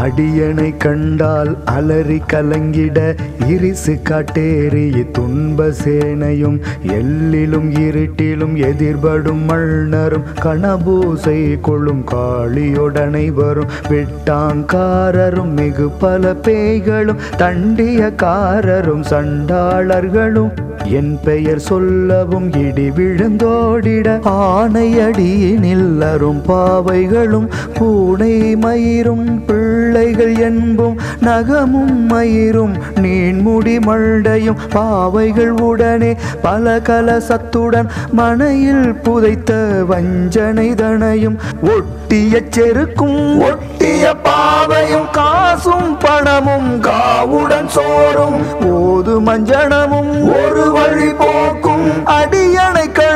அடியனை கண்டால் அலறி கலங்கிட இரிசு காட்டேறிய துன்ப சேனையும் எல்லிலும் இருட்டிலும் எதிர்படும் மன்னரும் கணபூசை கொள்ளும் காளியுடனை வரும் வெட்டாங்காரரும் மிகு பல பேய்களும் தண்டியக்காரரும் சண்டாளர்களும் என் பெயர் சொல்லவும் இடி விழுந்தோடிட ஆணையடியினில் அரும் பாவைகளும் பூனை மயிரும் பிள்ளைகள் என்பும் நகமும் மயிரும் நீன்முடி மண்டையும் பாவைகள் உடனே பல கலசத்துடன் மனையில் புதைத்த வஞ்சனை தனையும் ஒட்டிய செருக்கும் ஒட்டிய பாவையும் காசும் பணமும் காவுடன் சோறும் ஓது மஞ்சனமும் ஒரு வழி போக்கும் அடியணை